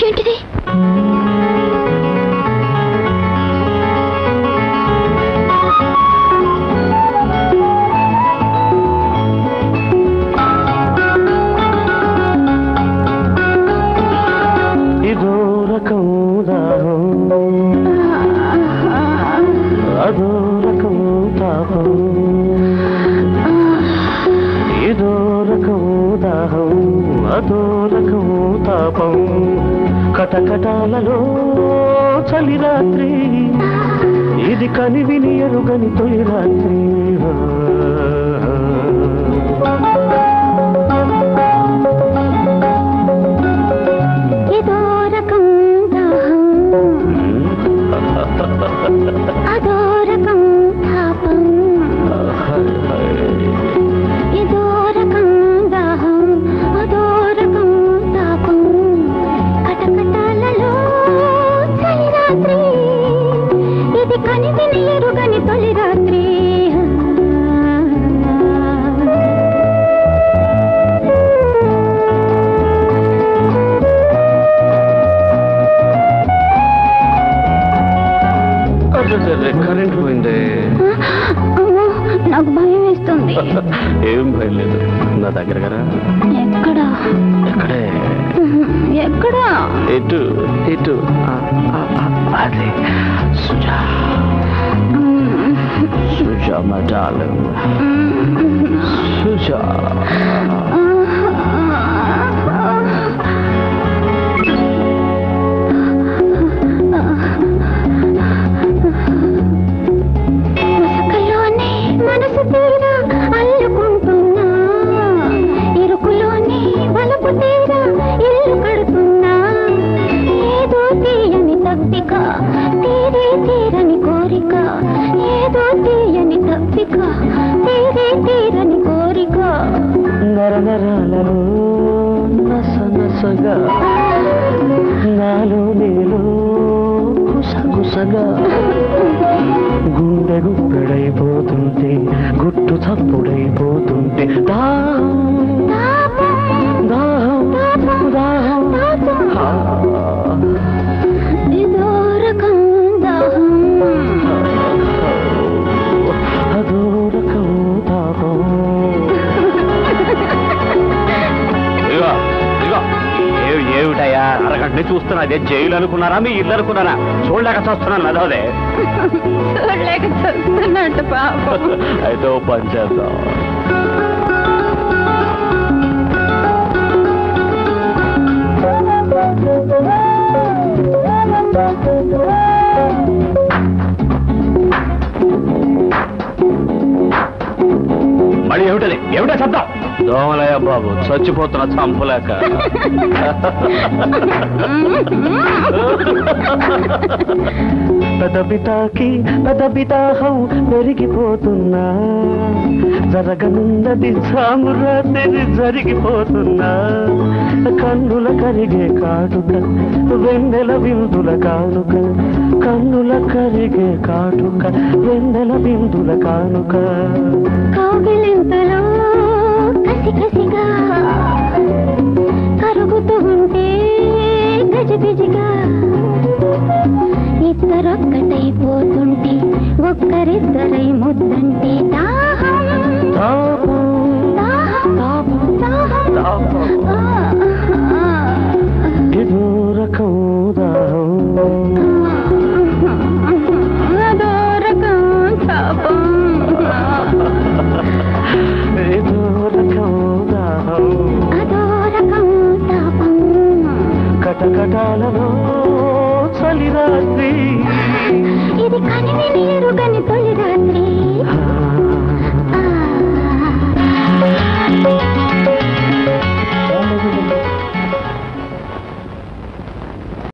ఏంటిది ఇదో రకం దాహం అదో రకం తాపం ఇదో రకం దాహం అదో రకం తాపం కటకటాలలో చలి రాత్రి ఇది కనివిని ఎరుగని తొలి రాత్రి ఏదో రకం దాహం అదో రకం తాపం ఏదో రకం దాహం అదో రకం తాపం కటకటాలలో చలి రాత్రి ఇది కనివిని ఎరుగని తొలి రాత్రి కరెంట్ పోయింది అమ్మో, నాకు భయం వేస్తుంది ఏం భయం లేదు నా దగ్గర కదా ఎక్కడా ఎక్కడే ఎక్కడా ఇటు ఇటు ఆ, ఆ, ఆ, అదే సుజా సుజా మా డార్లింగ్ సుజా మసకలోనే మనసు తీరా అల్లుకుంటున్నా ఇరుకులోనే వలపు తీరా ఇల్లు కడుతున్నా ఏదో తీయని తప్పిక తీరే తీరని కోరిక ఏదో తీయని తప్పిక తీరే తీరని కోరిక నర నరాలలో నస నసగా నాలో నీలో గుసగుసగా గుండె గుప్పెడైపోతుంటే గుట్టు చప్పుడైపోతుంటే దాహం దాహం దాహం ఆ, ఇదో రకం దాహం అదో రకం తాపం ఇదిగో ఇదిగో ఏ- ఏమిటయ్యా అరగంట నుంచి చూస్తున్నా అదే జైలు అనుకున్నారా మీ ఇల్లు అనుకున్నారా చూడలేక చూస్తున్నాను అదోదే చూడలేక చూస్తున్నట్టు పాపం అయితే ఓ పని చేద్దాం మళ్ళీ ఏమిటది ఏమిటా శబ్దం దోమలయ్య బాబు చచ్చిపోతున్న చంపలేక పెదబితాకి పెదబితాహం పెరిగిపోతున్నా జరగనున్నది సామురాత్రి జరిగిపోతున్నా కన్నుల కరిగే కాటుక వెన్నెల విందుల కానుక కన్నుల కరిగే కాటుక వెన్నెల విందుల కానుక కౌగిలింతలో కసి కసిగా కరుగుతూ ఉంటే గజిబిజిగా ఇద్దరొక్కటైపోతుంటే ఒక్కరిద్దరై ముద్దంటే దాహం తాపం దాహం దాహం తాపం ఆ, ఇదో రకం దాహం అదో రకం తాపం ఇదో రకం దాహం అదో రకం తాపం కటకటాలలో చలి రాత్రి ఇది కనివిని ఎరుగని తొలి రాత్రి